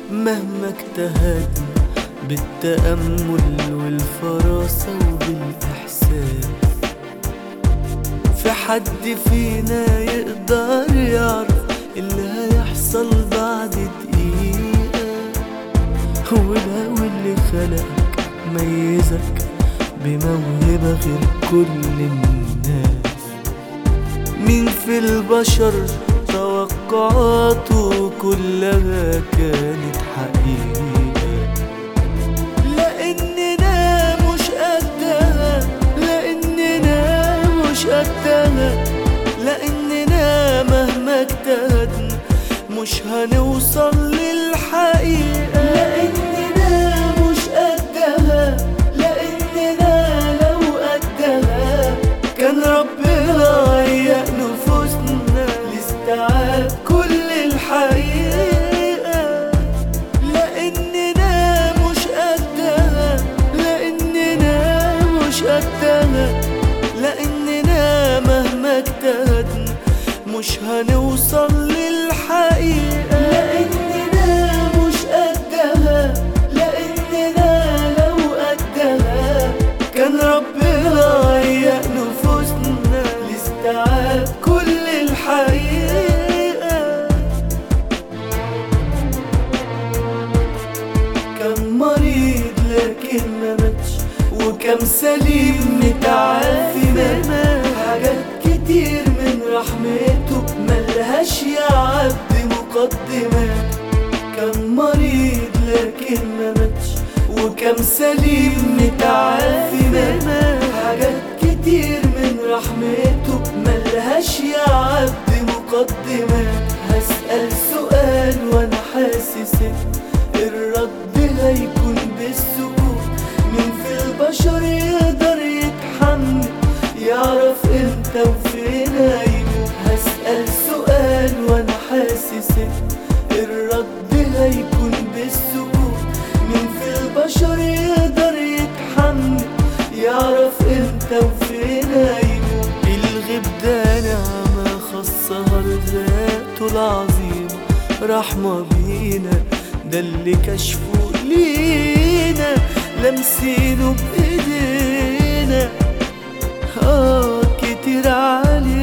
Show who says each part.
Speaker 1: مهما اجتهدنا بالتأمل والفراسة وبالإحساس في حد فينا يقدر يعرف اللي هيحصل بعد دقيقة ولو اللي خلقك ميزك بموهبة غير كل الناس مين في البشر توقعاته كلها كانت حقيقة لأننا مش قدها لأننا مش قدها لأننا مهما اجتهدنا مش هنوصل للحقيقة لأننا مش قدها لأننا لو قدها كان ربنا هيأ نفوسنا لاستيعاب كل الحقيقة لأننا مش قدها لأننا مش قدها لأننا مهما اجتهدنا مش هنوصل للحقيقة لأننا مش قدها لأننا لو قدها كان ربنا هيأ نفوسنا لاستيعاب كل الحقيقة كم مريض لكن ما ماتش وكم سليم متعافي مات حاجات كتير من رحمته ملهاش يا عبد مقدمات كم مريض لكن ما ماتش وكم سليم متعافي مات حاجات كتير من رحمته ملهاش يا عبد مقدمات هسأل سؤال وانا حاسس إن الرد هيكون بالسكوت مين في البشر يقدر يتحمل يعرف امتى وفين هيموت هسأل سؤال وانا حاسس إن الرد هيكون بالسكوت مين في البشر يقدر يتحمل يعرف امتى وفين هيموت الغيب ده نعمة خاصها لذاته العظيمة رحمة بينا ده اللي كشفه لينا لمسينه بإيدينا آه كتير علينا